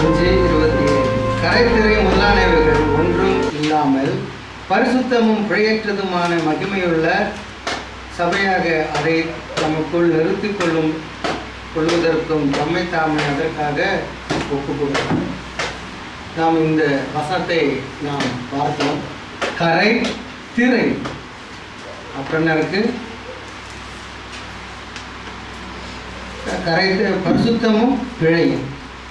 அஞ்சு இருபத்தி ஏழு கரைத்திரை முதலானவைகள் ஒன்றும் இல்லாமல் பரிசுத்தமும் பிழையற்றதுமான மகிமையுள்ள சபையாக அதை தமக்குள் நிறுத்திக் கொள்ளும் கொள்வதற்கும் தம்மை தாமே அதற்காக ஒப்புக்கொள்ளும் நாம் இந்த வசனத்தை நாம் பார்த்தோம் கரை திரை அப்புறம் என்ன இருக்கு கரை பரிசுத்தமும் பிழையும்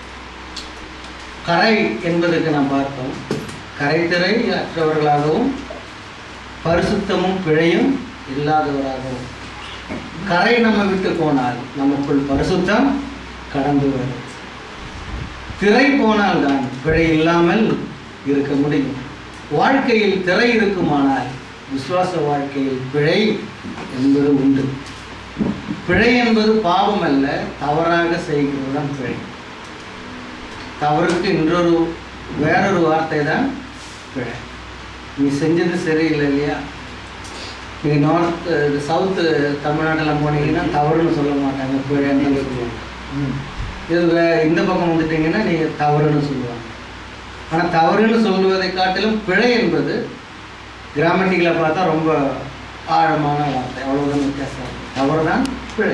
கரை என்பதற்கு நாம் பார்த்தோம் கரைத்திரை அற்றவர்களாகவும் பரிசுத்தமும் பிழையும் இல்லாதவராகவும் கரை நம்ம விட்டு போனால் நமக்குள் பரிசுத்தம் கடந்து வரும் திரை போனால் தான் பிழை இல்லாமல் இருக்க முடியும் வாழ்க்கையில் திரை இருக்குமானால் விசுவாச வாழ்க்கையில் பிழை என்பது உண்டு பிழை என்பது பாவம் அல்ல தவறாக செய்கிறதுதான் பிழை தவறுக்கு இன்னொரு வேறொரு வார்த்தை தான் பிழை நீ செஞ்சது சரியில்லை இல்லையா நீ நார்த் சவுத்து தமிழ்நாட்டில் போனீங்கன்னா தவறுன்னு சொல்ல மாட்டாங்க பிழைன்னு தான் சொல்லுவாங்க இது வே இந்த பக்கம் வந்துட்டீங்கன்னா நீங்கள் தவறுன்னு சொல்லுவாங்க ஆனால் தவறுன்னு சொல்லுவதை காட்டிலும் பிழை என்பது கிராமட்டிக்கில் பார்த்தா ரொம்ப ஆழமான வார்த்தை அவ்வளோதான் வித்தியாசம் இருக்கு. தவறு தான் பிழை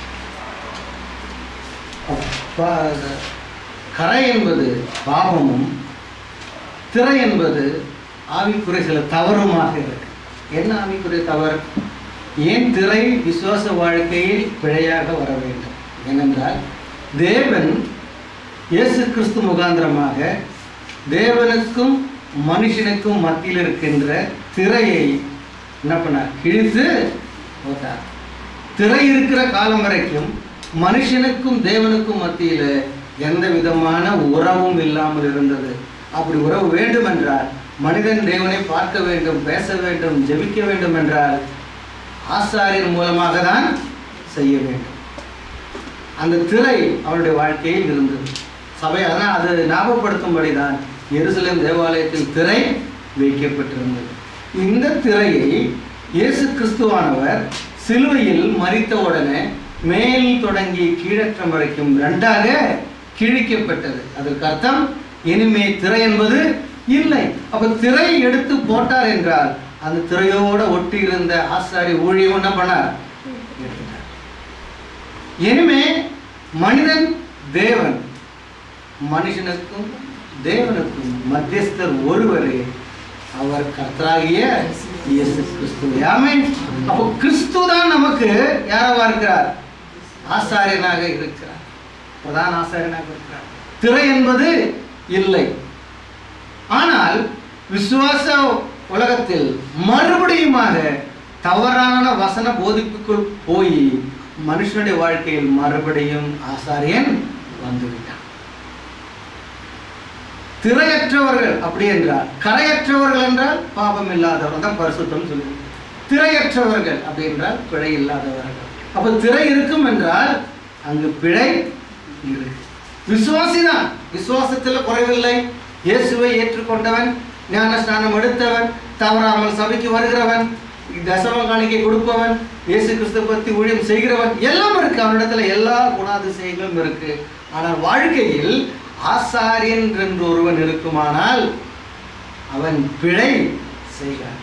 அப்ப கரை என்பது பாவமும் திரை என்பது ஆவிக்குறை சில தவறுமாக இருக்கு என்ன ஆவிக்குறை தவறு ஏன் திரை விசுவாச வாழ்க்கையில் பிழையாக வர வேண்டும் ஏனென்றால் தேவன் இயேசு கிறிஸ்து முகாந்திரமாக தேவனுக்கும் மனுஷனுக்கும் மத்தியில் இருக்கின்ற திரையை என்ன பண்ணார் கிழித்து போட்டார் திரை இருக்கிற காலம் வரைக்கும் மனுஷனுக்கும் தேவனுக்கும் மத்தியில் எந்த விதமான உறவும் இல்லாமல் இருந்தது அப்படி உறவு வேண்டும் என்றால் மனிதன் தேவனை பார்க்க வேண்டும் பேச வேண்டும் ஜெபிக்க வேண்டும் என்றால் ஆசாரியர் மூலமாக தான் செய்ய வேண்டும் அந்த திரை அவருடைய வாழ்க்கையில் இருந்தது சபை அதான் அது ஞாபகப்படுத்தும்படி தான் எருசலேம் தேவாலயத்தில் திரை வைக்கப்பட்டிருந்தது இந்த திரையை இயேசு கிறிஸ்துவானவர் சிலுவையில் மறித்த உடனே மேல் தொடங்கி கீழற்றம் வரைக்கும் ரெண்டாக கிழிக்கப்பட்டது அதற்கு அர்த்தம் இனிமே திரை என்பது இல்லை அப்ப திரை எடுத்து போட்டார் என்றால் அந்த திரையோட ஒட்டி இருந்த ஆசாரி ஊழியம் என்ன பண்ணார் எடுத்துட்டார் இனிமே மனிதன் தேவன் மனுஷனுக்கும் தேவனுக்கும் மத்தியஸ்தர் ஒருவரே அவர் கர்த்தராகிய இயேசு கிறிஸ்து ஆமென் அப்போ கிறிஸ்து தான் நமக்கு யாரவா இருக்கிறார் ஆசாரியனாக இருக்கிறார் பிரதான ஆசாரியனாக இருக்கிறார் திரை என்பது இல்லை ஆனால் விசுவாச உலகத்தில் மறுபடியுமாக தவறான வசன போதிப்புக்குள் போய் மனுஷனுடைய வாழ்க்கையில் மறுபடியும் ஆசாரியன் வந்துவிட்டான் திரையற்றவர்கள் அப்படி என்றால் கரையற்றவர்கள் என்றால் பாபம் இல்லாதவர்கள் தான் பரிசுத்தம் சொல்லுவோம் திரையற்றவர்கள் அப்படி என்றால் பிழை இல்லாதவர்கள் அப்ப திரை இருக்கும் என்றால் அங்கு பிழை இருக்கு விசுவாசி தான் விசுவாசத்தில் குறைவில்லை இயேசுவை ஏற்றுக்கொண்டவன் ஞான ஸ்நானம் எடுத்தவன் தவறாமல் சபைக்கு வருகிறவன் தசம காணிக்கை கொடுப்பவன் இயேசு கிறிஸ்து பத்தி ஊழியம் செய்கிறவன் எல்லாம் இருக்கு அவனிடத்துல எல்லா குணாதிசயங்களும் இருக்கு ஆனால் வாழ்க்கையில் ஆசாரியன் என்று ஒருவன் இருக்குமானால் அவன் பிழை செய்கிறான்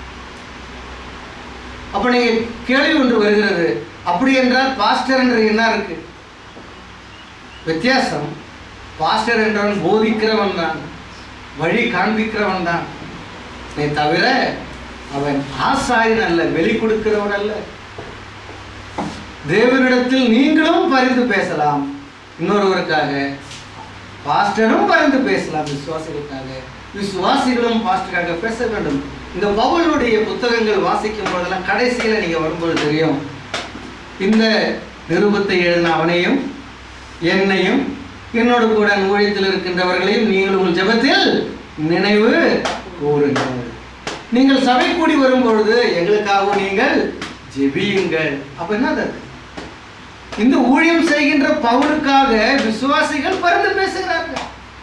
அப்ப நீங்க கேள்வி ஒன்று வருகிறது அப்படி என்றால் பாஸ்டர் என்று என்ன இருக்கு வித்தியாசம் பாஸ்டர் என்றவன் போதிக்கிறவன் தான் வழி காண்பிக்கிறவன் தான் நீ தவிர அவன் ஆசாரியன் அல்ல வெளி கொடுக்கிறவன் அல்ல தேவனிடத்தில் நீங்களும் பரிந்து பேசலாம் இன்னொருவருக்காக பாஸ்டரும் பரிந்து பேசலாம் விசுவாசிகளுக்காக விசுவாசிகளும் பாஸ்டருக்காக பேச வேண்டும் இந்த பவுலுடைய புத்தகங்கள் வாசிக்கும் போதெல்லாம் கடைசியில் நீங்க வரும்போது தெரியும் இந்த நிருபத்தை எழுதின அவனையும் என்னையும் என்னோடு கூட ஊழியத்தில் இருக்கின்றவர்களையும் நீங்கள் உங்கள் ஜெபத்தில் நினைவு கூறுங்கள் நீங்கள் சபை கூடி வரும்பொழுது எங்களுக்காகவும் நீங்கள் ஜெபியுங்கள் அப்ப என்னது அது? இந்த ஊழியம் செய்கின்ற பவுலுக்காக விசுவாசிகள் பரிந்து பேசுகிறார்கள்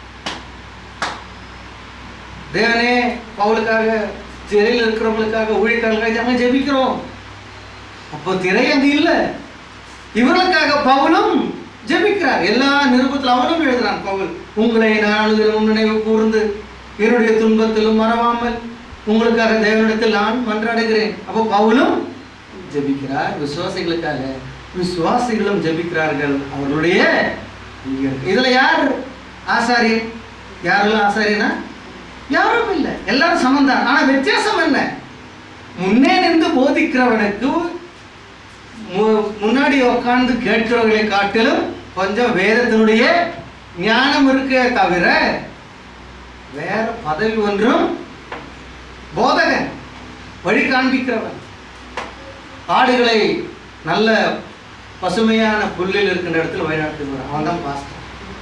தேவனே பவுலுக்காக சிறையில் இருக்கிறவங்களுக்காக ஊழியக்காரர்களுக்காக நாங்கள் ஜெபிக்கிறோம் அப்போ திரை அங்கு இல்லை இவர்களுக்காக பவுலும் ஜெபிக்கிறார் எல்லா நிருபத்தில் அவனும் எழுதுறான் பவுல் உங்களை நான் அழுகிறமும் நினைவு கூர்ந்து என்னுடைய துன்பத்திலும் மறவாமல் உங்களுக்காக தேவனிடத்தில் நான் மன்றாடுகிறேன் அப்போ பவுலும் ஜெபிக்கிறார் விசுவாசிகளுக்காக விசுவாசிகளும் ஜெபிக்கிறார்கள் அவர்களுடைய உயிருக்கு. இதுல யார் ஆசாரியன் யாரெல்லாம் ஆசாரியனா யாரும் இல்லை எல்லாரும் சமந்தான் ஆனா வித்தியாசம் என்ன முன்னே நின்று போதிக்கிறவனுக்கு மு- முன்னாடி உட்கார்ந்து கேட்கிறவர்களை காட்டிலும் கொஞ்சம் வேதத்தினுடைய ஞானம் இருக்கே தவிர வேற பதவி ஒன்றும் போதகன் வழி காண்பிக்கிறவன் ஆடுகளை நல்ல பசுமையான புல்லில் இருக்கின்ற இடத்தில் வழிநடத்துகிறான் அவன் தான் பாஸ்டர்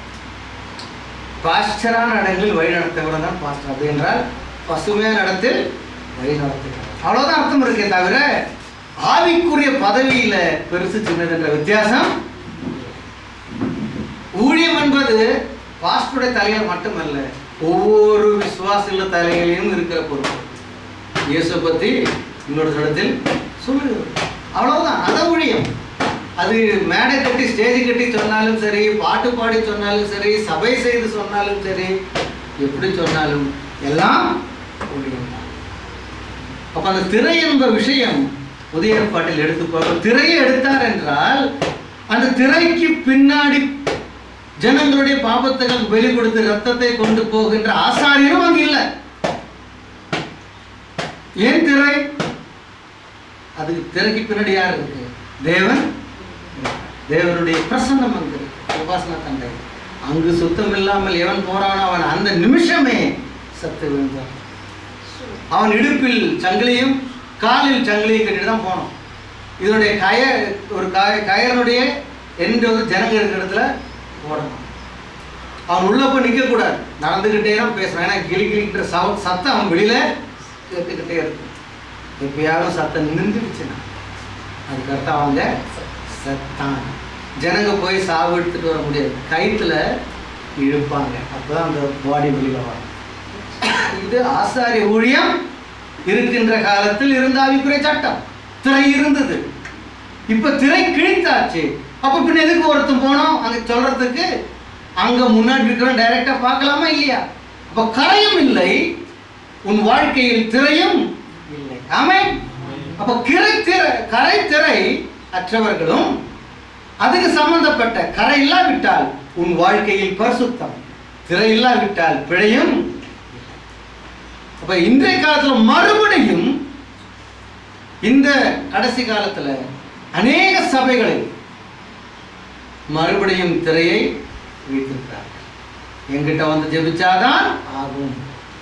பாஸ்டரான இடங்களில் வழி நடத்துகிறவன் தான் பாஸ்டர் அப்படி என்றால் பசுமையான இடத்தில் வழி நடத்துகிறான் அவ்வளவுதான் அர்த்தம் இருக்கே தவிர ஆவிக்குரிய பதவியில பெருசு சின்னது என்ற வித்தியாசம் ஊழியம் என்பது பாஸ்டருடைய தலையில் மட்டுமல்ல ஒவ்வொரு விசுவாசிகள தலையிலையும் இருக்கிற பொறுப்பு இயேசு பத்தி இன்னொரு இடத்தில் சொல்லுகிறது அவ்வளவுதான் அதான் ஊழியம் அது மேடை கட்டி ஸ்டேஜ் கட்டி சொன்னாலும் சரி பாட்டு பாடி சொன்னாலும் சரி சபை செய்து சொன்னாலும் சரி எப்படி சொன்னாலும் எல்லாம் ஊழியம் தான் அப்ப அந்த திரை என்ற விஷயம் புதிய ஏற்பாட்டில் எடுத்து பார்க்க திரையை எடுத்தார் என்றால் அந்த திரைக்கு பின்னாடி ஜனங்களுடைய பாபத்துகள் வெளி கொடுத்து ரத்தத்தை கொண்டு போகின்ற ஆசாரியரும் அங்கு இல்லை ஏன் திரை அதுக்கு திரைக்கு பின்னாடி யார் இருக்கு தேவன் தேவனுடைய பிரசன்னம் அங்கு இருக்கு. உபாசனா தண்டை அங்கு சுத்தம் இல்லாமல் எவன் போறானோ அவன் அந்த நிமிஷமே சத்து விழுந்தான் அவன் இடுப்பில் சங்கிலியும் காலில் சங்கிலியும் கட்டிட்டு தான் போனோம் இதனுடைய கயர் ஒரு கய கயனுடைய எந்த ஒரு ஜனங்க இருக்கிற இடத்துல போடணும் அவன் உள்ள போய் நிற்க கூடாது நடந்துக்கிட்டே தான் பேசுறான் ஏன்னா கிளி கிளிக்கிற சவ சத்தம் அவன் வெளியில கேட்டுக்கிட்டே இருக்கும் எப்பயாவது சத்தம் நின்றுடுச்சுன்னா அதுக்கடுத்து அவங்க செத்தான் ஜனங்க போய் சாவு எடுத்துட்டு வர முடியாது கயிற்றுல இழுப்பாங்க அப்பதான் அந்த பாடி வெளியில வரும் இது ஆசாரிய ஊழியம் இருக்கின்ற காலத்தில் இருந்த ஆவிக்குரிய சட்டம் திரை இருந்தது இப்ப திரை கிழித்தாச்சு அப்ப பின்ன எதுக்கு ஒருத்தன் போனோம் அங்க சொல்றதுக்கு அங்க முன்னாடி இருக்கிற டைரக்டா பார்க்கலாமா இல்லையா அப்ப கரையும் இல்லை உன் வாழ்க்கையில் திரையும் இல்லை ஆமென் அப்ப கிரை திரை கரை திரை அற்றவர்களும் அதுக்கு சம்பந்தப்பட்ட கரை இல்லாவிட்டால் உன் வாழ்க்கையில் பரிசுத்தம் திரை இல்லாவிட்டால் பிழையும் அப்ப இன்றைய காலத்துல மறுபடியும் இந்த கடைசி காலத்துல அநேக சபைகளில் மறுபடியும் திரையை வைத்திருக்கிறார்கள் என்கிட்ட வந்து ஜெபிச்சாதான் ஆகும்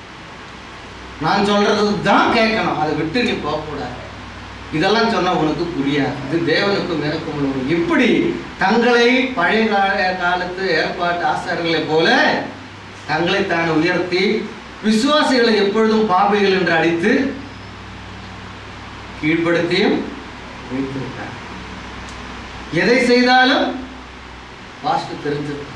நான் சொல்றது தான் கேட்கணும் அதை விட்டு நீ போகக்கூடாது இதெல்லாம் சொன்னா உனக்கு புரியாது இது தேவனுக்கும் எனக்கும் உள்ள உறவு. இப்படி தங்களை பழைய கால காலத்து ஏற்பாட்டு ஆசாரியர்களைப் போல தங்களை தான் உயர்த்தி விசுவாசிகளை எப்பொழுதும் பாபிகள் என்று அடித்து கீழ்ப்படுத்தியும் வைத்திருக்கிறார் எதை செய்தாலும் வாஸ்து தெரிஞ்சிருக்கும்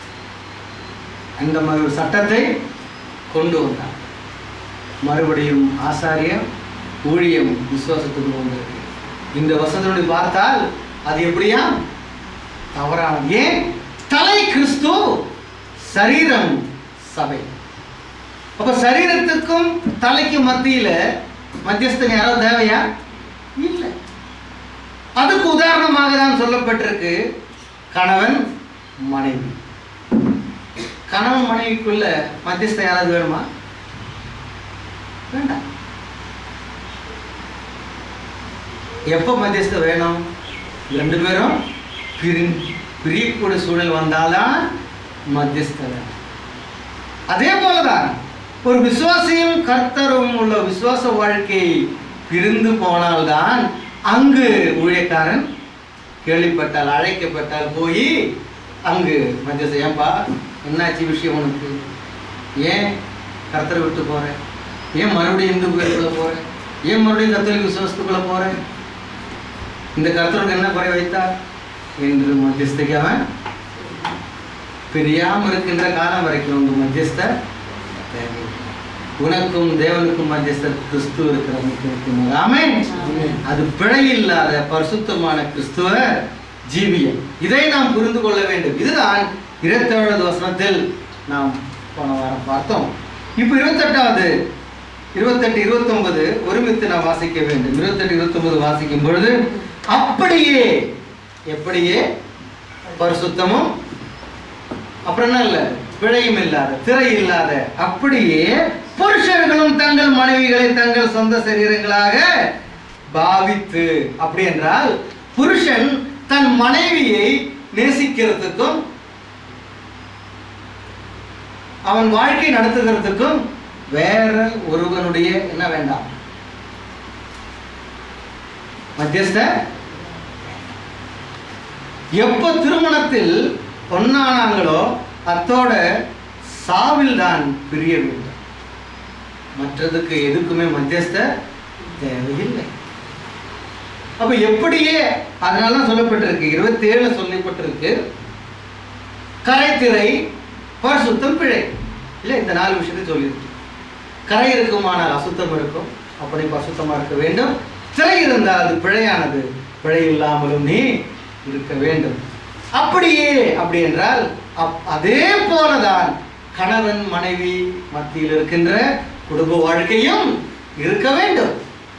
அந்த மாதிரி ஒரு சட்டத்தை கொண்டு வந்தார் மறுபடியும் ஆசாரியம் ஊழியம் விசுவாசத்துக்கு வந்திருக்கு இந்த வசனத்தை பார்த்தால் அது எப்படியா தவறான ஏன் தலை கிறிஸ்து சரீரம் சபை அப்ப சரீரத்துக்கும் தலைக்கு மத்தியில மத்தியஸ்தன் யாராவது தேவையா இல்லை அதுக்கு உதாரணமாக தான் சொல்லப்பட்டிருக்கு கணவன் மனைவி கணவன் மனைவிக்குள்ள மத்தியஸ்தன் யாராவது வேணுமா வேண்டாம் எப்போ மத்தியஸ்தம் வேணும் ரெண்டு பேரும் பிரி பிரியக்கூடிய சூழல் வந்தால்தான் மத்தியஸ்தம் வேணும் அதே போலதான் ஒரு விசுவாசியும் கர்த்தரும் உள்ள விசுவாச வாழ்க்கை பிரிந்து போனால்தான் அங்கு ஊழியக்காரன் கேள்விப்பட்டால் அழைக்கப்பட்டால் போய் அங்கு மத்தியஸ்தம் ஏன்பா என்னாச்சு விஷயம் உனக்கு ஏன் கர்த்தரை விட்டு போறேன் ஏன் மறுபடியும் இந்து கோயிலுக்குள்ள போறேன் ஏன் மறுபடியும் கத்தோலிக்க விசுவாசத்துக்குள்ள போறேன் இந்த கர்த்தருக்கு என்ன குறை வைத்தார் என்று மத்தியஸ்தைக்கு அவன் பிரியாம இருக்கின்ற காலம் வரைக்கும் உங்க மத்தியஸ்த தேவை. உனக்கும் தேவனுக்கும் மத்தியஸ்தர் கிறிஸ்து இருக்கிற ஆமென் ஆமென். அது பிழை இல்லாத பரிசுத்தமான கிறிஸ்துவ ஜீவியம் இதை நாம் புரிந்து கொள்ள வேண்டும் இதுதான் இருபத்தேழாவது வசனத்தில் நாம் போன வாரம் பார்த்தோம் இப்போ இருபத்தெட்டாவது இருபத்தெட்டு இருபத்தொன்பது ஒருமித்து நாம் வாசிக்க வேண்டும் இருபத்தெட்டு இருபத்தொன்பது வாசிக்கும் பொழுது அப்படியே எப்படியே பரிசுத்தமும் அப்புறம் என்ன இல்லை பிழையும் இல்லாத திரை இல்லாத அப்படியே புருஷர்களும் தங்கள் மனைவிகளை தங்கள் சொந்த சரீரங்களாக பாவித்து அப்படி என்றால் புருஷன் தன் மனைவியை நேசிக்கிறதுக்கும் அவன் வாழ்க்கை நடத்துகிறதுக்கும் வேற ஒருவனுடைய என்ன வேண்டாம் மத்தியஸ்த எப்போ திருமணத்தில் பொன்னானாங்களோ அத்தோட சாவில் தான் பிரிய வேண்டும் மற்றதுக்கு எதுக்குமே மத்தியஸ்த தேவையில்லை அப்ப எப்படியே அதனால தான் சொல்லப்பட்டிருக்கு இருபத்தி ஏழுல சொல்லப்பட்டிருக்கு கரைத்திரை பரிசுத்தம் பிழை இல்லை இந்த நாலு விஷயத்தை சொல்லியிருக்கு கரை இருக்குமானால் அசுத்தம் இருக்கும் அப்படி பரிசுத்தமா இருக்க வேண்டும் திரை இருந்தால் அது பிழையானது பிழை இல்லாமலும் நீ இருக்க வேண்டும் அப்படியே அப்படி என்றால் அப்- அதே போலதான் கணவன் மனைவி மத்தியில் இருக்கின்ற குடும்ப வாழ்க்கையும் இருக்க வேண்டும்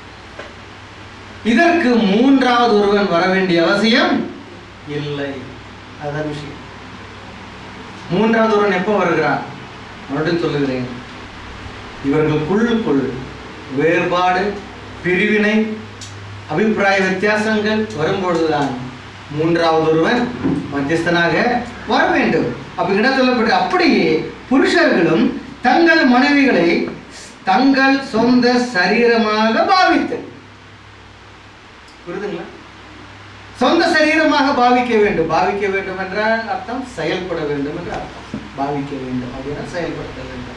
இதற்கு மூன்றாவது ஒருவன் வர வேண்டிய அவசியம் இல்லை அதுதான் விஷயம் மூன்றாவது ஒருவன் எப்போ வருகிறான் மறுபடியும் சொல்லுகிறேன் இவர்களுக்குள்ளுக்குள் வேறுபாடு பிரிவினை அபிப்பிராய வித்தியாசங்கள் வரும்பொழுதுதான் மூன்றாவது ஒருவன் மத்தியஸ்தனாக வர வேண்டும் அப்ப என்ன சொல்லப்பட்டு அப்படியே புருஷர்களும் தங்கள் மனைவிகளை தங்கள் சொந்த சரீரமாக பாவித்து புரியுதுங்களா சொந்த சரீரமாக பாவிக்க வேண்டும் பாவிக்க வேண்டும் என்றால் அர்த்தம் செயல்பட வேண்டும் என்று அர்த்தம் பாவிக்க வேண்டும் அப்படின்னா செயல்படுத்த வேண்டும்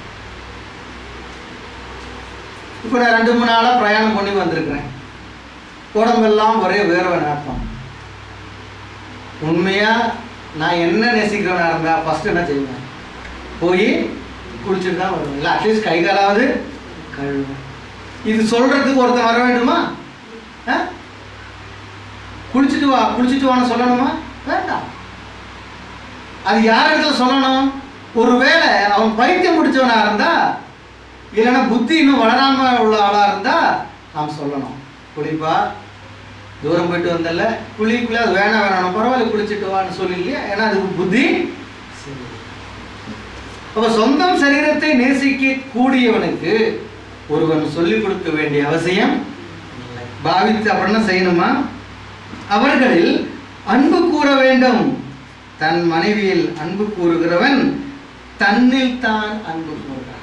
இப்போ நான் ரெண்டு மூணு நாளாக பிரயாணம் பண்ணி வந்திருக்கிறேன் உடம்பெல்லாம் ஒரே வேர்வை நாட்டம் உண்மையா நான் என்ன நேசிக்கிறவனா இருந்தா ஃபர்ஸ்ட் என்ன செய்வேன் போய் குளிச்சுட்டு தான் வருவேன் இல்லை அட்லீஸ்ட் கை காலாவது கழுவேன் இது சொல்றதுக்கு ஒருத்தன் வர வேண்டுமா ஆ? குளிச்சுட்டு வா குளிச்சுட்டு வான்னு சொல்லணுமா வேண்டாம் அது யார் இடத்துல சொல்லணும் ஒருவேளை அவன் பைத்தியம் முடிச்சவனா இருந்தா இல்லைன்னா புத்தி இன்னும் வளராம உள்ள ஆளா இருந்தா நாம் சொல்லணும் குளிப்பா தூரம் போயிட்டு வந்தல குளிக்குள்ள அது வேணாம் வேணாம் பரவாயில்ல குளிச்சுட்டு வான்னு சொல்லி இல்லையா ஏன்னா அதுக்கு புத்தி சரி. அப்ப சொந்தம் சரீரத்தை நேசிக்க கூடியவனுக்கு ஒருவன் சொல்லிக் கொடுக்க வேண்டிய அவசியம் இல்லை. பாவித்து அப்புறம் என்ன செய்யணுமா அவர்களில் அன்பு கூற வேண்டும் தன் மனைவியில் அன்பு கூறுகிறவன் தன்னில் தான் அன்பு கூறுகிறான்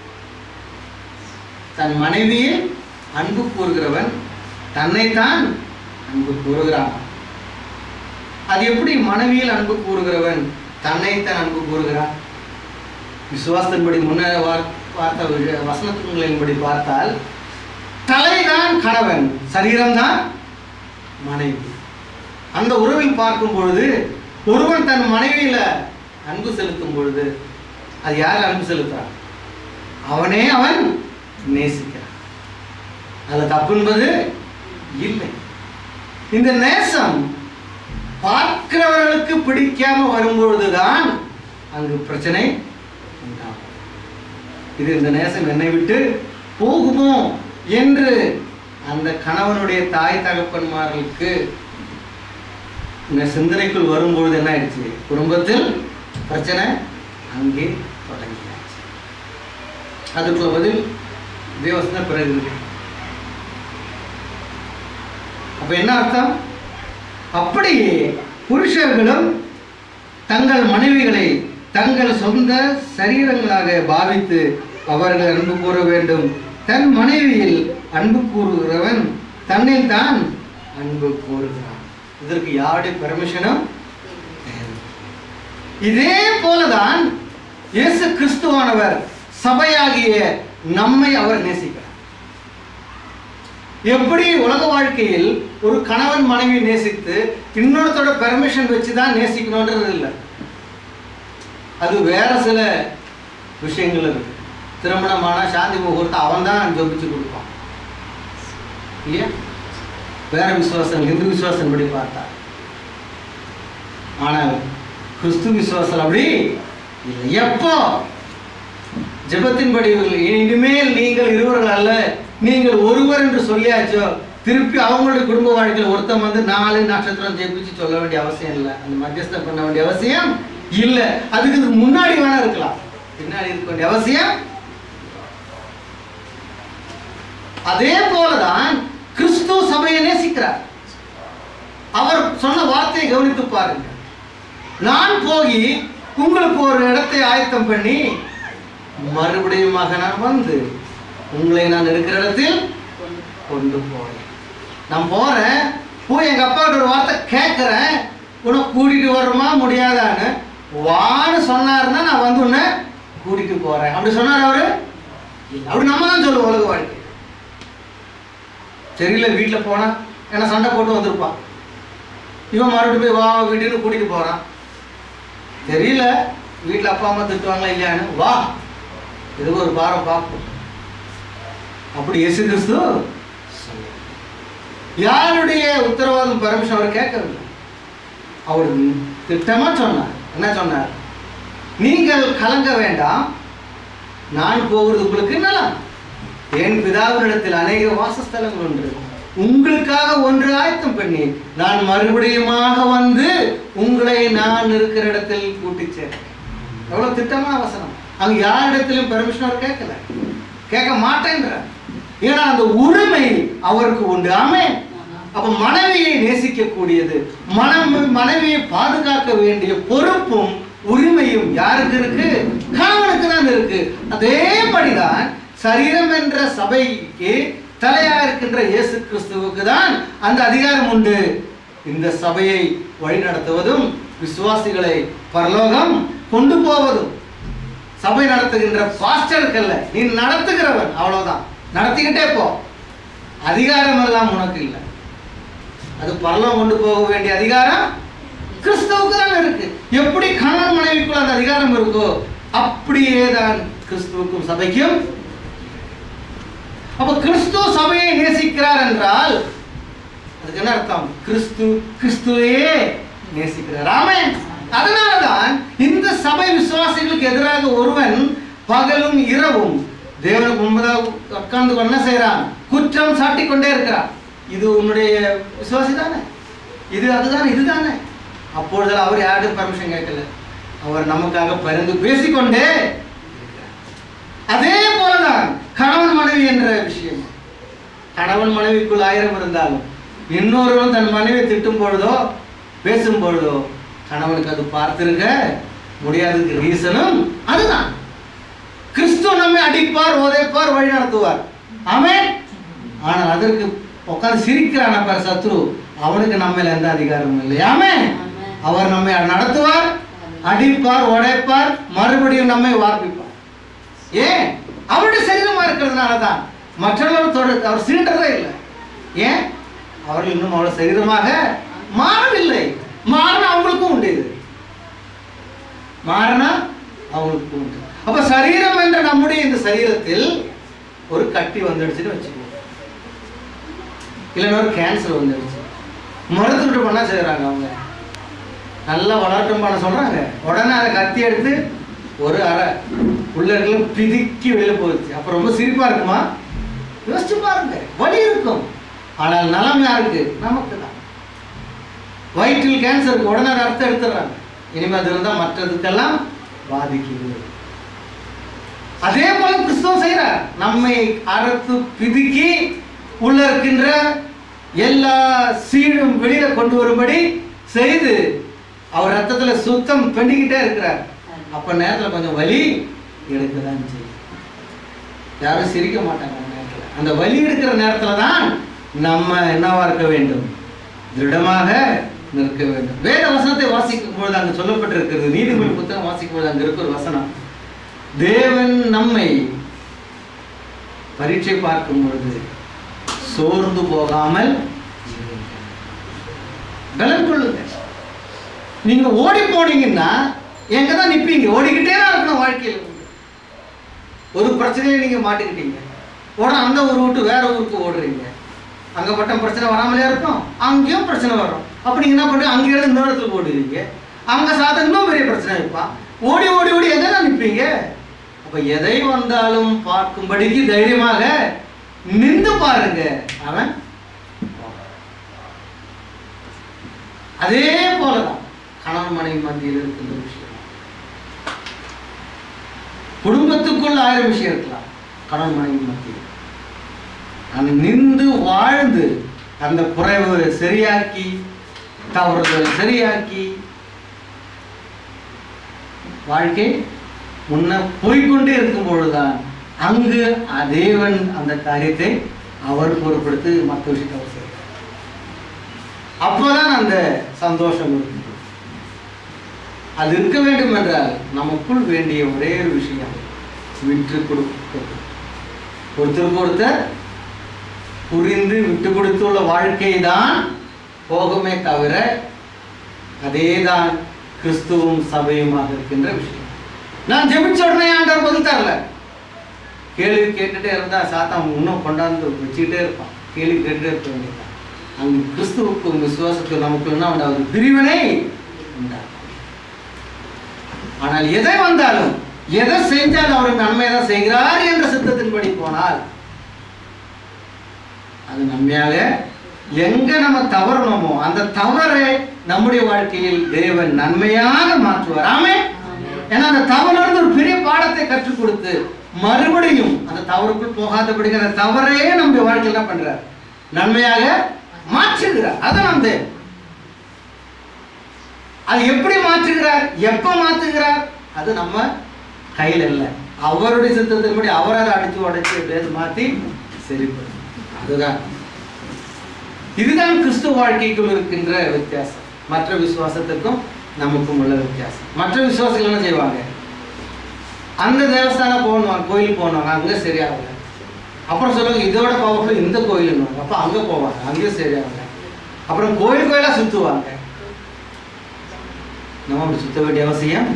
தன் மனைவியில் அன்பு கூறுகிறவன் தன்னைத்தான் அன்பு கூறுகிறான் அது எப்படி மனைவியில் அன்பு கூறுகிறவன் தன்னைத்தான் அன்பு கூறுகிறான் விசுவாசத்தின்படி முன்ன வார்- பார்த்த விஷ- வசனங்களின்படி பார்த்தால் தலைதான் கணவன் சரீரம்தான் மனைவி அந்த உறவில் பார்க்கும் பொழுது ஒருவன் தன் மனைவியில அன்பு செலுத்தும் பொழுது அது யார் அன்பு செலுத்துறான் அவனே அவன் நேசிக்கிறான் அது தப்பு என்பது இல்லை இந்த நேசம் பார்க்கிறவர்களுக்கு பிடிக்காம வரும்பொழுதுதான் அங்கு பிரச்சனை உண்டாகும் இது இந்த நேசம் என்னை விட்டு போகுமோ என்று அந்த கணவனுடைய தாய் தகப்பன்மார்களுக்கு இந்த சிந்தனைக்குள் வரும்பொழுது என்ன ஆயிடுச்சு குடும்பத்தில் பிரச்சனை அங்கே தொடங்கியாச்சு அதுக்குள்ள பதில் தேவசன பிறகு இருக்கு. அப்ப என்ன அர்த்தம் அப்படியே புருஷர்களும் தங்கள் மனைவிகளை தங்கள் சொந்த சரீரங்களாக பாவித்து அவர்கள் அன்பு கூற வேண்டும் தன் மனைவியில் அன்பு கூறுகிறவன் தன்னில் தான் அன்பு கூறுகிறான் இதற்கு யாருடைய பெர்மிஷனும் தேவை. இதே போலதான் இயேசு கிறிஸ்துவானவர் சபையாகிய நம்மை அவர் நேசிக்கிறார் எப்படி உலக வாழ்க்கையில் ஒரு கணவன் மனைவி நேசித்து இன்னொருத்தோட பெர்மிஷன் வச்சு தான் நேசிக்கணுன்றது இல்லை அது வேற சில விஷயங்கள் இருக்கு திருமணமான சாந்தி முகூர்த்தம் அவன் தான் ஜொபிச்சு கொடுப்பான் இல்லையா வேற விசுவாசம் இந்து விசுவாசம் படி பார்த்தா ஆனால் கிறிஸ்து விசுவாசம் அப்படி இல்லை எப்போ ஜெபத்தின்படி இனிமேல் நீங்கள் இருவர்கள் அல்ல நீங்கள் ஒருவர் என்று சொல்லியாச்சோ திருப்பி அவங்களுடைய குடும்ப வாழ்க்கையில் ஒருத்தன் வந்து நாலு நட்சத்திரம் ஜெயிச்சு சொல்ல வேண்டிய அவசியம் இல்லை அந்த மத்தியஸ்தம் பண்ண வேண்டிய அவசியம் இல்லை அதுக்கு இதுக்கு முன்னாடி வேணா இருக்கலாம் பின்னாடி இருக்க வேண்டிய அவசியம் அதே போலதான் கிறிஸ்து சபையை நேசிக்கிறார் அவர் சொன்ன வார்த்தையை கவனித்து பாருங்க நான் போய் உங்களுக்கு ஒரு இடத்தை ஆயத்தம் பண்ணி மறுபடியுமாக நான் வந்து உங்களை நான் இருக்கிற இடத்தில் கொண்டு போறேன் நான் போறேன் போய் எங்க அப்பா ஒரு வார்த்தை கேட்கிறேன் உனக்கு கூட்டிட்டு வரணுமா முடியாதான்னு வான்னு சொன்னாருன்னா நான் வந்து உன்னை கூட்டிட்டு போறேன் அப்படி சொன்னார் அவரு இல்ல. அப்படி நம்ம தான் சொல்லுவோம் உலக வாழ்க்கை தெரியல வீட்டில் போனா ஏன்னா சண்டை போட்டு வந்திருப்பான் இவன் மறுபடியும் போய் வா வீட்டுக்கு கூட்டிட்டு போறான் தெரியல வீட்டில் அப்பா அம்மா திட்டுவாங்களா இல்லையான்னு வா இதுக்கு ஒரு பாரம் பார்ப்போம் அப்படி இயேசு கிறிஸ்து சொன்னார். யாருடைய உத்தரவாதம் பர்மிஷன் அவர் கேட்கவில்லை அவர் திட்டமா சொன்னார் என்ன சொன்னார் நீங்கள் கலங்க வேண்டாம் நான் போகிறது உங்களுக்கு நலம் என் பிதாவினிடத்தில் அநேக வாசஸ்தலங்கள் உண்டு உங்களுக்காக ஒன்று ஆயத்தம் பண்ணி நான் மறுபடியுமாக வந்து உங்களை நான் இருக்கிற இடத்தில் கூட்டிச் சேர்க்கிறேன் எவ்வளவு திட்டமான வசனம் அங்க யாரிடத்திலும் பெர்மிஷன் அவர் கேட்கல கேட்க மாட்டேன்றார் ஏன்னா அந்த உரிமை அவருக்கு உண்டு ஆமே அப்ப மனைவியை நேசிக்கக்கூடியது மனம் மனைவியை பாதுகாக்க வேண்டிய பொறுப்பும் உரிமையும் யாருக்கு இருக்கு கணவனுக்கு தான் இருக்கு அதேபடிதான் சரீரம் என்ற சபைக்கு தலையா இருக்கின்ற இயேசு கிறிஸ்துவுக்கு தான் அந்த அதிகாரம் உண்டு இந்த சபையை வழிநடத்துவதும் விசுவாசிகளை பரலோகம் கொண்டு போவதும் சபை நடத்துகின்ற பாஸ்டருக்கல்ல நீ நடத்துகிறவன் அவ்வளவுதான் நடத்திக்கிட்டே போ அதிகாரம் எல்லாம் உனக்கு இல்லை அது பரலோகம் கொண்டு போக வேண்டிய அதிகாரம் கிறிஸ்துவுக்கு தான் இருக்கு எப்படி கணவன் மனைவிக்குள்ள அந்த அதிகாரம் இருக்கோ அப்படியே தான் கிறிஸ்துவுக்கும் சபைக்கும் அப்ப கிறிஸ்து சபையை நேசிக்கிறார் என்றால் அதுக்கு என்ன அர்த்தம் கிறிஸ்து கிறிஸ்துவையே நேசிக்கிறார் ஆமென் அதனாலதான் இந்த சபை விசுவாசிகளுக்கு எதிராக ஒருவன் பகலும் இரவும் தேவனுக்கு முன்பதாக உட்கார்ந்து கொண்டு என்ன செய்யறான் குற்றம் சாட்டிக் கொண்டே இருக்கிறான் இது உன்னுடைய விசுவாசி தானே இது அதுதானே இதுதானே அப்பொழுது அவர் யாருக்கும் பர்மிஷன் கேட்கல அவர் நமக்காக பரிந்து பேசிக்கொண்டே இருக்கிறார். அதே போலதான் கணவன் மனைவி என்ற விஷயம் கணவன் மனைவிக்குள் ஆயிரம் இருந்தாலும் இன்னொருவன் தன் மனைவியை திட்டும் பொழுதோ பேசும் பொழுதோ கணவனுக்கு அது பார்த்திருக்க முடியாததுக்கு ரீசனும் அதுதான் கிறிஸ்துவ நம்மை அடிப்பார் உதைப்பார் வழி நடத்துவார் ஆமென் ஆனால் அதற்கு உட்கார்ந்து சிரிக்கிறான் பார் சத்ரு அவனுக்கு நம்ம மேல எந்த அதிகாரமும் இல்லை ஆமென் அவர் நம்மை நடத்துவார் அடிப்பார் உடைப்பார் மறுபடியும் நம்மை வார்ப்பிப்பார் ஏன் அவருடைய சரீரமா இருக்கிறதுனால தான் மற்றவர்கள் தொட அவர் சீண்டறதே இல்லை ஏன் அவர்கள் இன்னும் அவ்வளவு சரீரமாக மாறவில்லை மாறினா அவங்களுக்கும் உண்டு இது மாறினா அவங்களுக்கும் உண்டு அப்ப சரீரம் என்ற நம்முடைய இந்த சரீரத்தில் ஒரு கட்டி வந்துடுச்சுன்னு வச்சுக்கோங்க இல்லைன்னா ஒரு கேன்சர் வந்துடுச்சு மருத்துவட்டு பண்ணா செய்கிறாங்க அவங்க நல்லா வளர்ட்டும் பண்ண சொல்றாங்க உடனே அதை கத்தி எடுத்து ஒரு அரை உள்ள இருக்கலாம் பிதுக்கி வெளியில போயிடுச்சு அப்ப ரொம்ப சிரிப்பா இருக்குமா யோசிச்சு பாருங்க வலி இருக்கும் ஆனால் நலம் யாருக்கு நமக்கு தான் வயிற்றில் கேன்சருக்கு உடனே அதை அர்த்தம் எடுத்துடுறாங்க இனிமே அது இருந்தால் மற்றதுக்கெல்லாம் பாதிக்குது அதே போல கிறிஸ்துவம் செய்கிறார் நம்மை அறுத்து பிதுக்கி உள்ள இருக்கின்ற எல்லா சீடும் வெளியில கொண்டு வரும்படி செய்து அவர் ரத்தத்துல சுத்தம் பண்ணிக்கிட்டே இருக்கிறார் அப்ப நேரத்துல கொஞ்சம் வலி எடுக்கதான் செய்யும் யாரும் சிரிக்க மாட்டாங்க அந்த நேரத்துல அந்த வலி எடுக்கிற நேரத்துல தான் நம்ம என்னவா இருக்க வேண்டும் திருடமாக நிற்க வேண்டும் வேத வசனத்தை வாசிக்கும் பொழுது அங்கு சொல்லப்பட்டிருக்கிறது நீதிமொழி புத்தகம் வாசிக்கும் பொழுது அங்க இருக்கிற வசனம் தேவன் நம்மை பரீட்சை பார்க்கும் பொழுது சோர்ந்து போகாமல் இருங்கள். பலன் கொள்ளுங்க நீங்க ஓடி போனீங்கன்னா எங்க தான் நிப்பீங்க ஓடிக்கிட்டே தான் இருக்கணும் வாழ்க்கையில் ஒரு பிரச்சனையில நீங்க மாட்டிக்கிட்டீங்க உடனே அந்த ஊர் விட்டு வேற ஊருக்கு ஓடுறீங்க அங்க பட்டம் பிரச்சனை வராமலே இருக்கும் அங்கேயும் பிரச்சனை வரும் அப்ப நீங்க என்ன பண்ணுறீங்க அங்கே இருந்து இன்னொரு இடத்துல ஓடுறீங்க அங்க சாத்தன் இன்னும் பெரிய பிரச்சனை வைப்பான் ஓடி ஓடி ஓடி எங்க தான் நிற்பீங்க அப்ப எதை வந்தாலும் பார்க்கும்படிக்கு தைரியமாக நின்று பாருங்க அவன் அதே போலதான் கணவன் மனைவி மத்தியில் இருக்கின்ற விஷயம் குடும்பத்துக்குள் ஆயிரம் விஷயம் இருக்கலாம் கணவன் மனைவி மத்தியில் அந்த நின்று வாழ்ந்து அந்த குறைவு சரியாக்கி தவறுதல் சரியாக்கி வாழ்க்கை முன்ன போய்க்கொண்டே இருக்கும் பொழுதுதான் அங்கு தேவன் அந்த காரியத்தை அவர் பொறுப்படுத்தி மற்ற விஷயத்தை அவர் செய்கிறார் அப்போதான் அந்த சந்தோஷம் இருக்கும் அது இருக்க வேண்டும் என்றால் நமக்குள் வேண்டிய ஒரே ஒரு விஷயம் விட்டு கொடுப்பது ஒருத்தருக்கு ஒருத்தர் புரிந்து விட்டு கொடுத்துள்ள வாழ்க்கை தான் போகுமே தவிர அதேதான் கிறிஸ்துவும் சபையுமாக இருக்கின்ற விஷயம் நான் ஜெபிச்ச உடனே ஆண்டவர் பதில் தரல கேள்வி கேட்டுட்டே இருந்தா சாத்தான் இன்னும் கொண்டாந்து வச்சுக்கிட்டே இருப்பான் கேள்வி கேட்டுட்டே இருக்க வேண்டியதான் அங்கு கிறிஸ்துவுக்கும் விசுவாசத்துக்கும் நமக்கு என்ன உண்டாவது பிரிவினை உண்டாகும் ஆனால் எதை வந்தாலும் எதை செஞ்சால் அவருக்கு நன்மை தான் செய்கிறார் என்ற சித்தத்தின்படி போனால் அது நன்மையாக எங்க நம்ம தவறணுமோ அந்த தவறை நம்முடைய வாழ்க்கையில் தேவன் நன்மையாக மாற்றுவார் ஆமே ஏன்னா அந்த தவறிலிருந்து ஒரு பெரிய பாடத்தை கற்றுக் கொடுத்து மறுபடியும் அந்த தவறுக்குள் போகாதபடி அந்த தவறே நம்முடைய வாழ்க்கையில் என்ன பண்றார் நன்மையாக மாற்றுகிறார் அதான் நம்ம தேவன். அது எப்படி மாற்றுகிறார் எப்ப மாற்றுகிறார் அது நம்ம கையில் இல்லை அவருடைய சித்தத்தின்படி அவரை அதை அடிச்சு உடைச்சு எப்படியாவது மாத்தி சரி பண்ணும் அதுதான் இதுதான் கிறிஸ்துவ வாழ்க்கைக்குள் இருக்கின்ற வித்தியாசம் மற்ற விசுவாசத்துக்கும் நமக்கும் உள்ள வித்தியாசம் மற்ற விசுவாசிகள் என்ன செய்வாங்க அந்த தேவஸ்தானம் போகணும் கோயில் போகணும் அங்கே சரியாகல அப்புறம் சொல்லுவாங்க இதோட பவர்ஃபுல் இந்த கோயில் அப்போ அங்கே போவாங்க அங்கேயும் சரியாகல அப்புறம் கோயில் கோயிலாக சுற்றுவாங்க நம்ம அப்படி சுத்த வேண்டிய அவசியம்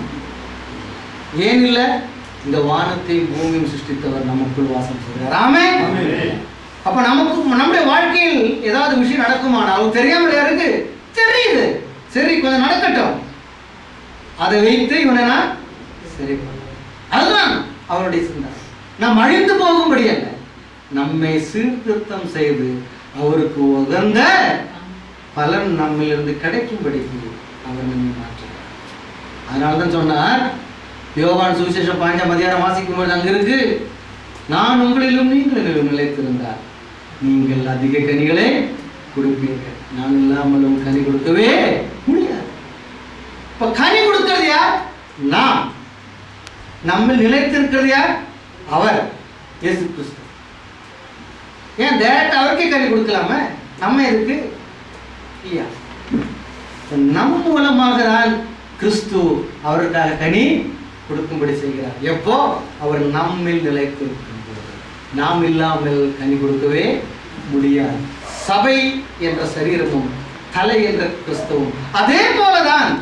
ஏன் இல்லை இந்த வானத்தையும் பூமியும் சிருஷ்டித்தவர் நமக்குள் வாசம் செய்கிறார் ஆமே அப்ப நமக்கு நம்முடைய வாழ்க்கையில் ஏதாவது விஷயம் நடக்குமானால் தெரியாமல் யாருக்கு தெரியுது சரி கொஞ்சம் நடக்கட்டும் அதை வைத்து இவனை நான் சரி பண்ண அதுதான் அவருடைய சிந்தனை நாம் அழிந்து போகும்படி அல்ல நம்மை சீர்திருத்தம் செய்து அவருக்கு உகந்த பலன் நம்மிலிருந்து கிடைக்கும்படிக்கு அவர் நம்மை மாற்றுகிறார் அதனால தான் சொன்னார் யோவான் சுவிசேஷம் பாஞ்ச மதியானம் வாசிக்கும் பொழுது அங்க இருக்கு நான் உங்களிலும் நீங்களிலும் நிலைத்திருந்தார் நீங்கள் அதிக கனிகளை கொடுப்பீர்கள் நான் இல்லாமலும் கனி கொடுக்கவே முடியாது இப்ப கனி கொடுக்கிறது யார் நாம் நம்ம நிலைத்திருக்கிறது யார் அவர் இயேசு கிறிஸ்து ஏன் டேரக்ட் அவருக்கே கனி கொடுக்கலாமே நம்ம எதுக்கு ஐயா நம் மூலமாக தான் கிறிஸ்து அவருக்காக கனி கொடுக்கும்படி செய்கிறார் எப்போ அவர் நம்மில் நிலைத்திருக்கும் போது நாம் இல்லாமல் கனி கொடுக்கவே முடியாது சபை என்ற சரீரமும் தலை என்ற கிறிஸ்துவும் அதே போலதான்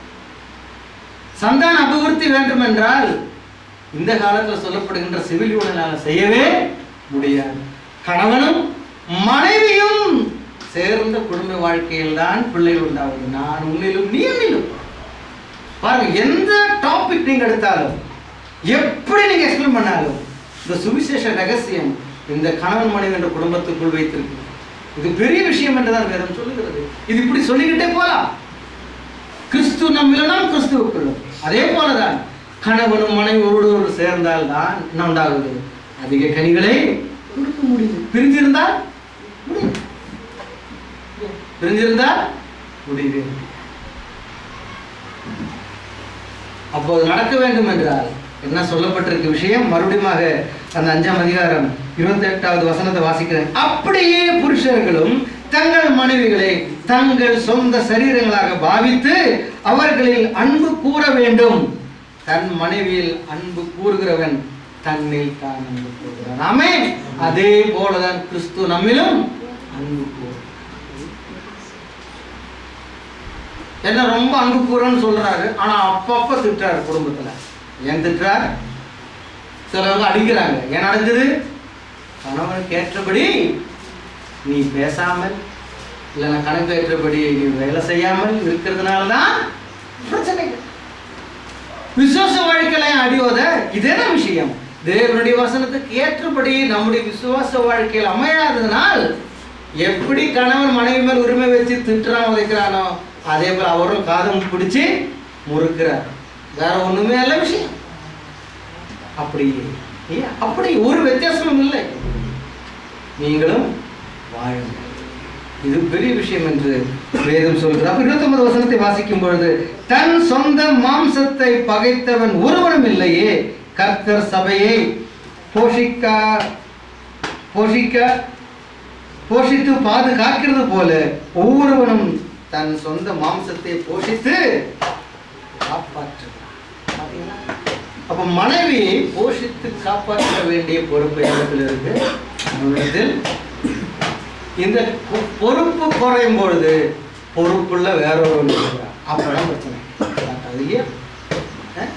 சந்தான அபிவிருத்தி வேண்டும் என்றால் இந்த காலத்தில் சொல்லப்படுகின்ற சிவில் யூனியனால செய்யவே முடியாது கணவனும் மனைவியும் சேர்ந்த குடும்ப வாழ்க்கையில் தான் பிள்ளைகள் உண்டாவது நான் உன்னிலும் நீ என்னிலும் பாருங்க எந்த டாபிக் நீங்க எடுத்தாலும் எப்படி நீங்க எக்ஸ்பிளைன் பண்ணாலும் இந்த சுவிசேஷ ரகசியம் இந்த கணவன் மனைவி என்ற குடும்பத்துக்குள் வைத்திருக்கு இது பெரிய விஷயம் என்றுதான் வேதம் சொல்லுகிறது இது இப்படி சொல்லிக்கிட்டே போலாம் கிறிஸ்து நம்மிலும் கிறிஸ்துவுக்குள்ளும் அதே போலதான் கணவனும் மனைவி ஒருவரோடு சேர்ந்தால் தான் என்ன உண்டாகுது அதிக கனிகளை கொடுக்க முடியுது பிரிஞ்சிருந்தால் முடியும் பிரிஞ்சிருந்தால் முடியவே முடியாது. அப்போது நடக்க வேண்டும் என்றால் என்ன சொல்லப்பட்டிருக்க விஷயம் மறுபடியும் அந்த அஞ்சாம் அதிகாரம் இருபத்தி எட்டாவது வசனத்தை வாசிக்கிறேன் அப்படியே புருஷர்களும் தங்கள் மனைவிகளை தங்கள் சொந்த சரீரங்களாக பாவித்து அவர்களில் அன்பு கூற வேண்டும் தன் மனைவியில் அன்பு கூறுகிறவன் தன்னில் தான் அன்பு கூறுகிறான் ஆமே அதே போலதான் கிறிஸ்து நம்மிலும் அன்பு கூறுகிறார் என்ன ரொம்ப அன்பு கூறன்னு சொல்றாரு ஆனா அப்பப்ப திட்டுறாரு குடும்பத்துல ஏன் திட்டுறார் சிலவங்க அடிக்கிறாங்க ஏன் நடக்குது கணவனுக்கு ஏற்றபடி நீ பேசாமல் இல்லைன்னா கணக்கு ஏற்றபடி நீ வேலை செய்யாமல் இருக்கிறதுனால தான் பிரச்சனை இல்லை. விசுவாச வாழ்க்கையில அடியோத இதேன விஷயம் தேவனுடைய வசனத்துக்கு ஏற்றபடி நம்முடைய விசுவாச வாழ்க்கையில் அமையாததுனால் எப்படி கணவன் மனைவி மேல் உரிமை வச்சு திட்டுறான் உதைக்கிறானோ அதே போல அவரும் காதம் பிடிச்சு முறுக்கிறார் வேற ஒண்ணுமே இல்ல விஷயம் அப்படி ஏன் அப்படி ஒரு வித்தியாசமும் இல்லை நீங்களும் வாழுங்கள் இது பெரிய விஷயம் என்று வேதம் சொல்கிறது அப்ப இருபத்தொன்பது வசனத்தை வாசிக்கும் பொழுது தன் சொந்த மாம்சத்தை பகைத்தவன் ஒருவனும் இல்லையே கர்த்தர் சபையை போஷிக்க போஷிக்க போஷித்து பாதுகாக்கிறது போல ஒவ்வொருவனும் தன் சொந்த மாம்சத்தை போஷித்து காப்பாற்றுகிறான் பாத்தீங்களா? அப்ப மனைவியை போஷித்து காப்பாற்ற வேண்டிய பொறுப்பு இடத்தில் இருக்கு நம்மிடத்தில் இந்த பொ- பொறுப்பு குறையும் பொழுது பொறுப்புள்ள வேற ஒரு அப்பதான் பிரச்சனை அது இல்லையா அஹ்?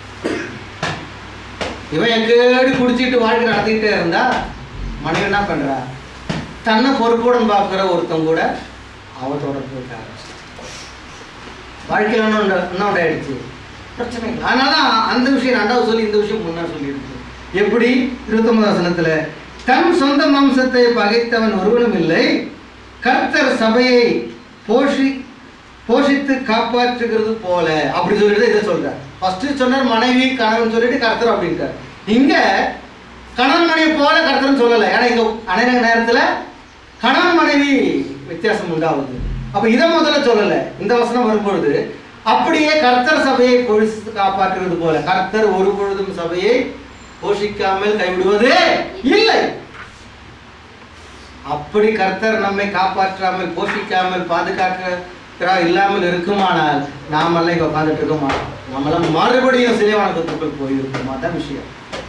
இவன் எங்கேடி குடிச்சிட்டு வாழ்க்கை நடத்திக்கிட்டே இருந்தா மனைவி என்ன பண்றா தன்னை பொறுப்புடன் பார்க்குற ஒருத்தன் கூட அவ தொடர்பு வைக்க ஆரம்பிச்சிட்டா. வாழ்க்கையில் என்ன உண்டு- என்ன உண்டாயிடுச்சு பிரச்சனை இல்லை அதனால அந்த விஷயம் ரெண்டாவது சொல்லி இந்த விஷயம் முன்னாடி சொல்லியிருக்கு எப்படி இருபத்தொன்பது வசனத்துல தன் சொந்த மாம்சத்தை பகைத்தவன் ஒருவனும் இல்லை கர்த்தர் சபையை போஷி போஷித்து காப்பாற்றுகிறது போல அப்படி சொல்லிட்டு இதை சொல்றார் ஃபர்ஸ்ட் சொன்னார் மனைவி கணவன் சொல்லிட்டு கர்த்தர் அப்படின்ட்டார் இங்க கணவன் மனைவி போல கர்த்தர்னு சொல்லலை ஏன்னா இங்க அநேக நேரத்துல கணவன் மனைவி வித்தியாசம் உண்டாகுது அப்ப இதை முதல்ல சொல்லல இந்த வசனம் வரும்பொழுது அப்படியே கர்த்தர் சபையை பொழித்து காப்பாற்றுவது போல கர்த்தர் ஒரு பொழுதும் சபையை போஷிக்காமல் கைவிடுவதே இல்லை அப்படி கர்த்தர் நம்மை காப்பாற்றாமல் போஷிக்காமல் பாதுகாக்கிறா இல்லாமல் இருக்குமானால் நாமெல்லாம் இங்க உட்காந்துட்டு இருக்க மாட்டோம் நம்மளாம் மறுபடியும் சிலைவானகத்துக்குள் போயிருக்கோம் அதான் விஷயம்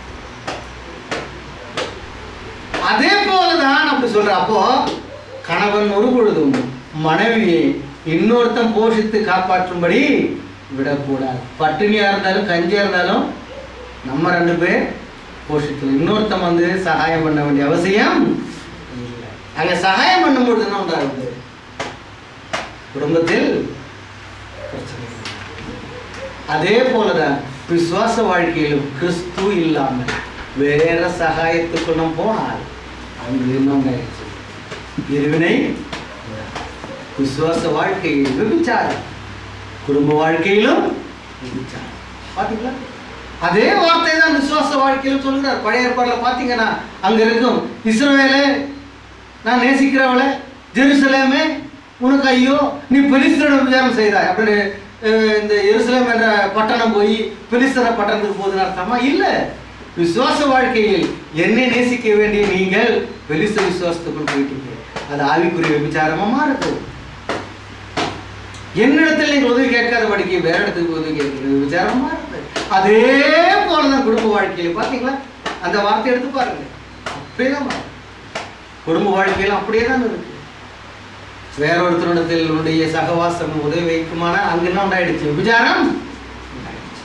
அதே போலதான் அப்படி சொல்ற அப்போ கணவன் ஒரு பொழுதும் மனைவியை இன்னொருத்தன் போஷித்து காப்பாற்றும்படி விடக்கூடாது பட்டினியா இருந்தாலும் கஞ்சியா இருந்தாலும் நம்ம ரெண்டு பேர் போஷிக்கணும் இன்னொருத்தன் வந்து சகாயம் பண்ண வேண்டிய அவசியம் இல்லை அங்க சகாயம் பண்ணும்பொழுது என்ன உண்டாகுது குடும்பத்தில் பிரச்சனை இல்லை. அதே போலதான் விசுவாச வாழ்க்கையிலும் கிறிஸ்து இல்லாமல் வேற சகாயத்துக்கு நம்ம போனால் அங்கு இன்னும் ஆயிடுச்சு இருவினை விசுவாச வாழ்க்கையில் விபிச்சாரம் குடும்ப வாழ்க்கையிலும் விபிச்சாரம் பாத்தீங்களா அதே வார்த்தை தான் விசுவாச வாழ்க்கையிலும் சொல்கிறார் பழைய ஏற்பாடுல பாத்தீங்கன்னா அங்க இருக்கும் இஸ்ரவேலே நான் நேசிக்கிறவளே ஜெருசலேமே உனக்கு ஐயோ நீ பெலிஸ்தரோட விசாரம் செய்தாய் அப்படின்னு அஹ், இந்த எருசலேம் என்ற பட்டணம் போய் பெலிஸ்தர பட்டணத்துக்கு போகுதுன்னு அர்த்தமா இல்ல விசுவாச வாழ்க்கையில் என்னை நேசிக்க வேண்டிய நீங்கள் பெலிஸ்த விசுவாசத்துக்குள் போயிட்டீங்க அது ஆவிக்குரிய விசாரமா மாறுது என்னிடத்தில் நீங்கள் உதவி கேட்காதபடிக்கு வேற இடத்துக்கு உதவி கேட்கிறது விசாரமா இருக்கு அதே போலதான் குடும்ப வாழ்க்கையில பாத்தீங்களா அந்த வார்த்தை எடுத்து பாருங்க அப்படியே தான் மாறும். குடும்ப வாழ்க்கையில அப்படியே தான் இருக்கு வேற ஒருத்தரிடத்தில் உன்னுடைய சகவாசம் உதவி வைக்குமானால் அங்க என்ன உண்டாயிடுச்சு விபச்சாரம் உண்டாயிடுச்சு.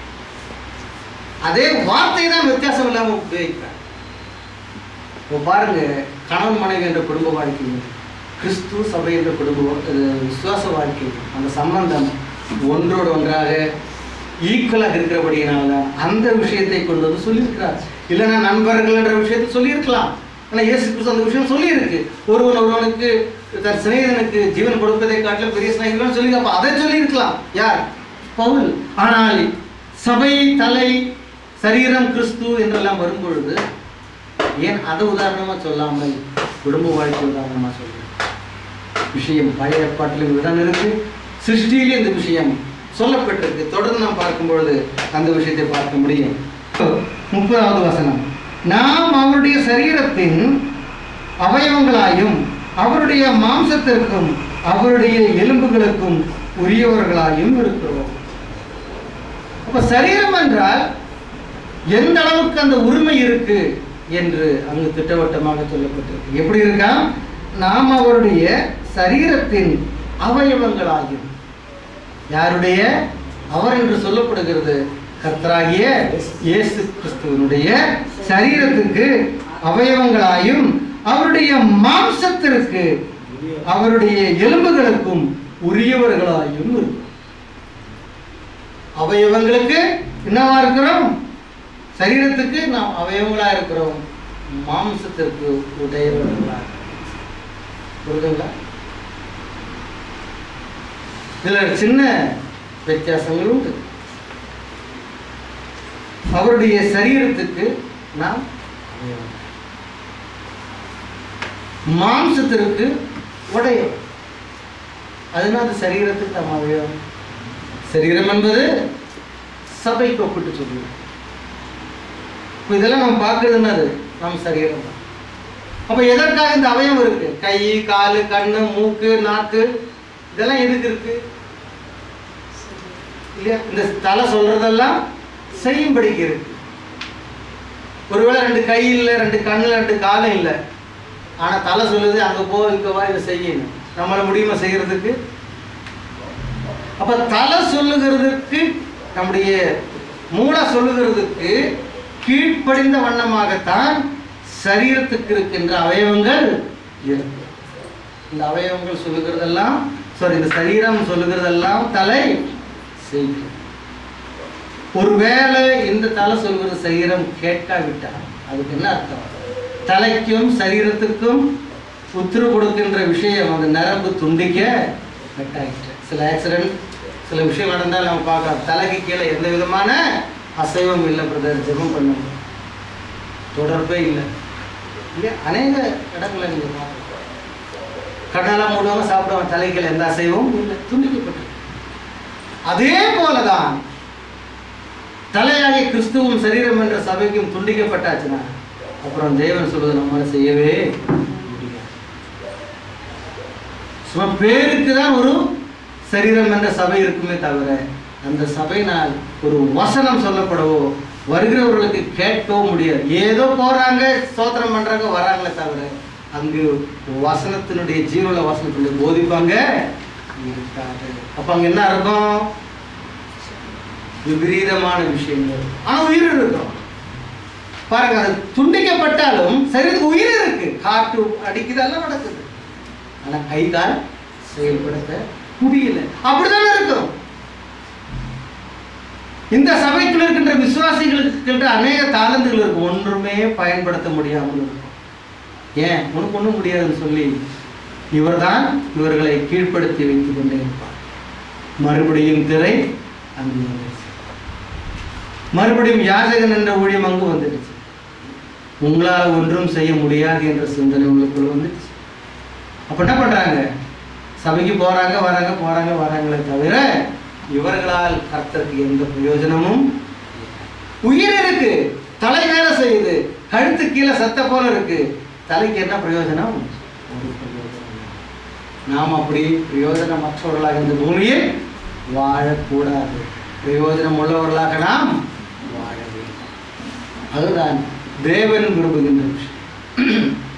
அதே வார்த்தை தான் வித்தியாசம் இல்லாம உபயோகிக்கிறார் இப்போ பாருங்க கணவன் மனைவி என்ற குடும்ப வாழ்க்கையும் கிறிஸ்து சபை என்ற குடும்ப வா- அஹ் விசுவாச வாழ்க்கை அந்த சம்பந்தம் ஒன்றோடு ஒன்றாக ஈக்குவலாக இருக்கிறபடியினால அந்த விஷயத்தை கொண்டு வந்து சொல்லியிருக்கிறார் இல்லைன்னா நண்பர்கள் என்ற விஷயத்தை சொல்லியிருக்கலாம் ஆனால் இயேசு கிறிஸ்து அந்த விஷயம் சொல்லியிருக்கு ஒருவன் ஒருவனுக்கு தன் சிநேகிதனுக்கு ஜீவன் கொடுப்பதை காட்டிலும் பெரிய சிநேகிதன் சொல்லி அப்போ அதை சொல்லியிருக்கலாம் யார் பவுல் ஆனால் சபை தலை சரீரம் கிறிஸ்து என்றெல்லாம் வரும்பொழுது ஏன் அதை உதாரணமா சொல்லாமல் குடும்ப வாழ்க்கை உதாரணமா சொல்றேன் விஷயம் பழைய ஏற்பாட்டிலும் இதுதான் இருக்கு சிருஷ்டியிலே இந்த விஷயம் சொல்லப்பட்டிருக்கு தொடர்ந்து நாம் பார்க்கும் பொழுது அந்த விஷயத்தை பார்க்க முடியும் முப்பதாவது வசனம் நாம் அவருடைய சரீரத்தின் அவயவங்களாயும் அவருடைய மாம்சத்திற்கும் அவருடைய எலும்புகளுக்கும் உரியவர்களாயும் இருக்கிறோம் அப்ப சரீரம் என்றால் எந்த அளவுக்கு அந்த உரிமை இருக்கு என்று அங்கு திட்டவட்டமாக சொல்லப்பட்டிருக்கு எப்படி இருக்கா நாம் அவருடைய சரீரத்தின் அவயவங்களாகும் யாருடைய அவர் என்று சொல்லப்படுகிறது கர்த்தராகிய இயேசு கிறிஸ்துவனுடைய சரீரத்துக்கு அவயவங்களாயும் அவருடைய மாம்சத்திற்கு அவருடைய எலும்புகளுக்கும் உரியவர்களாயும் இருக்கும் அவயவங்களுக்கு என்னவா இருக்கிறோம் சரீரத்துக்கு நாம் அவயவங்களா இருக்கிறோம் மாம்சத்திற்கு உடையவர்களா புரியுதுங்களா இதுல சின்ன வித்தியாசங்கள் உண்டு அவருடைய சரீரத்துக்கு நாம் அவயவம். மாம்சத்திற்கு உடையம் அதனால அது சரீரத்துக்கு நாம் அவயவம் சரீரம் என்பது சபைக்கு ஒப்பிட்டு சொல்லுவோம் இப்போ இதெல்லாம் நம்ம பார்க்கறது என்னது நம்ம சரீரம் தான் அப்போ எதற்காக இந்த அவயம் இருக்கு கை காலு கண்ணு மூக்கு நாக்கு இதெல்லாம் எதுக்கு இருக்கு இல்லையா இந்த தலை சொல்றதெல்லாம் செய்யும்படிக்கு இருக்கு ஒருவேளை ரெண்டு கை இல்லை ரெண்டு கண்ணில் ரெண்டு காலும் இல்லை ஆனால் தலை சொல்லுது அங்கே போ இங்கே வா இதை செய்யணும் நம்மளால முடியுமா செய்யறதுக்கு அப்ப தலை சொல்லுகிறதுக்கு நம்முடைய மூளை சொல்லுகிறதுக்கு கீழ்ப்படிந்த வண்ணமாகத்தான் சரீரத்துக்கு இருக்கின்ற அவயவங்கள் இருக்கு இந்த அவயவங்கள் சொல்லுகிறதெல்லாம் சாரி இந்த சரீரம் சொல்லுகிறதெல்லாம் தலை செய்யும் ஒருவேளை இந்த தலை சொல்கிறது சரீரம் கேட்காவிட்டால் அதுக்கு என்ன அர்த்தம் தலைக்கும் சரீரத்துக்கும் உத்தரவு கொடுக்கின்ற விஷயம் அந்த நரம்பு துண்டிக்க கட்டாயிற்று சில ஆக்சிடென்ட் சில விஷயம் நடந்தால் நம்ம பார்க்கலாம் தலைக்கு கீழே எந்த விதமான அசைவம் இல்லை பிரதர் ஜெபம் பண்ணுங்க தொடர்பே இல்லை இல்லையா அநேக இடங்களை நீங்கள் பார்க்கலாம் கண்ணெல்லாம் மூடுவாங்க சாப்பிடுவாங்க தலைகள் எந்த அசைவும் இல்லை துண்டிக்கப்பட்டு அதே போலதான் தலையாகிய கிறிஸ்துவும் சரீரம் என்ற சபைக்கும் துண்டிக்கப்பட்டாச்சுன்னா அப்புறம் தேவன் சொல்வது நம்மளால செய்யவே முடியாது சும்மா பேருக்கு தான் ஒரு சரீரம் என்ற சபை இருக்குமே தவிர அந்த சபையினால் ஒரு வசனம் சொல்லப்படவோ வருகிறவர்களுக்கு கேட்கவோ முடியாது ஏதோ போறாங்க ஸ்தோத்திரம் பண்றாங்க வராங்களே தவிர அங்கு வசனத்தினுடைய ஜீவன வசனத்தினுடைய போதிப்பாங்க இருக்காது அப்ப அங்க என்ன இருக்கும் விபரீதமான விஷயங்கள் ஆனா உயிர் இருக்கும் பாருங்க அது துண்டிக்கப்பட்டாலும் சரீரத்துக்கு உயிர் இருக்கு காற்று அடிக்குதெல்லாம் நடக்குது ஆனா கை கால் செயல்படுத்த முடியல அப்படிதானே இருக்கும் இந்த சபைக்குள்ள இருக்கின்ற விசுவாசிகளுக்கு இருக்கின்ற அநேக தாளந்துகள் இருக்கு ஒன்றுமே பயன்படுத்த முடியாமல் இருக்கும் ஏன் உனக்கு ஒன்றும் முடியாதுன்னு சொல்லி இவர்தான் இவர்களை கீழ்ப்படுத்தி வைத்துக் கொண்டே இருப்பார் மறுபடியும் திரை அங்கு வந்துருச்சு மறுபடியும் யாசகன் என்ற ஊழியம் அங்கு வந்துடுச்சு உங்களால் ஒன்றும் செய்ய முடியாது என்ற சிந்தனை உங்களுக்குள்ள வந்துடுச்சு அப்ப என்ன பண்றாங்க சபைக்கு போறாங்க வராங்க போறாங்க வராங்களே தவிர இவர்களால் கர்த்தருக்கு எந்த பிரயோஜனமும் உயிர் இருக்கு தலை வேலை செய்யுது கழுத்து கீழே சத்த போல இருக்கு தலைக்கு என்ன பிரயோஜனம் ஒரு பிரயோஜனம் இல்லை. நாம் அப்படி பிரயோஜனமற்றவர்களாக இந்த பூமியில் வாழக்கூடாது பிரயோஜனம் உள்ளவர்களாக நாம் வாழ வேண்டும் அதுதான் தேவன் விரும்புகின்ற விஷயம்